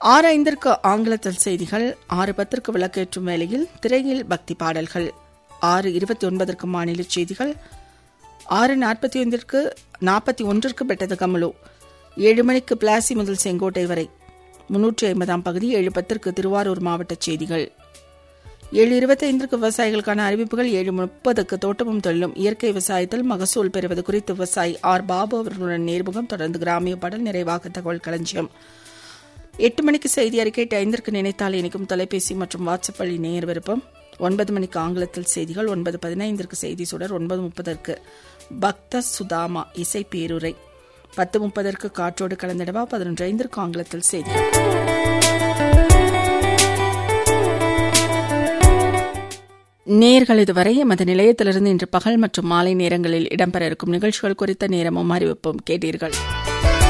ஆறு ஐந்திற்கு ஆங்கிலத்தில் செய்திகள் ஆறு பத்திற்கு விளக்கேற்றும் வேளையில் திரையில் பக்தி பாடல்கள் ஆறு இருபத்தி ஒன்பதற்கு மாநில செய்திகள் ஆறு நாற்பத்தி ஐந்திற்கு நாற்பத்தி ஒன்றிற்கு பெட்டது கமலு ஏழு மணிக்கு பிளாசி முதல் செங்கோட்டை வரை முன்னூற்றி ஐம்பதாம் பகுதி ஏழு பத்திற்கு திருவாரூர் மாவட்ட செய்திகள் ஏழு இருபத்தைந்திற்கு விவசாயிகளுக்கான அறிவிப்புகள் ஏழு முப்பதுக்கு தோட்டமும் தொழிலும் இயற்கை விவசாயத்தில் மகசூல் பெறுவது குறித்து விவசாயி ஆர் பாபு அவர்களுடன் நேர்முகம் தொடர்ந்து கிராமிய பாடல் நிறைவாக தகவல் களஞ்சியம் எட்டு மணிக்கு செய்தி அறிக்கை எட்டு ஐந்திற்கு நினைத்தால் இணைக்கும் தொலைபேசி மற்றும் வாட்ஸ்அப் வழி நேர் விருப்பம் ஒன்பது மணிக்கு ஆங்கிலத்தில் செய்திகள் ஒன்பது பதினைந்திற்கு செய்தி சுடர் ஒன்பது முப்பதற்கு பக்த சுதாமா இசை பேருரை பத்து முப்பதற்கு காற்றோடு கலந்திடவா பதினொன்று ஐந்திற்கு ஆங்கிலத்தில் செய்திகள் நேர்கள் இதுவரை எமது நிலையத்திலிருந்து இன்று பகல் மற்றும் மாலை நேரங்களில் இடம்பெற இருக்கும் நிகழ்ச்சிகள் குறித்த நேரமும் அறிவிப்பும் கேட்டீர்கள்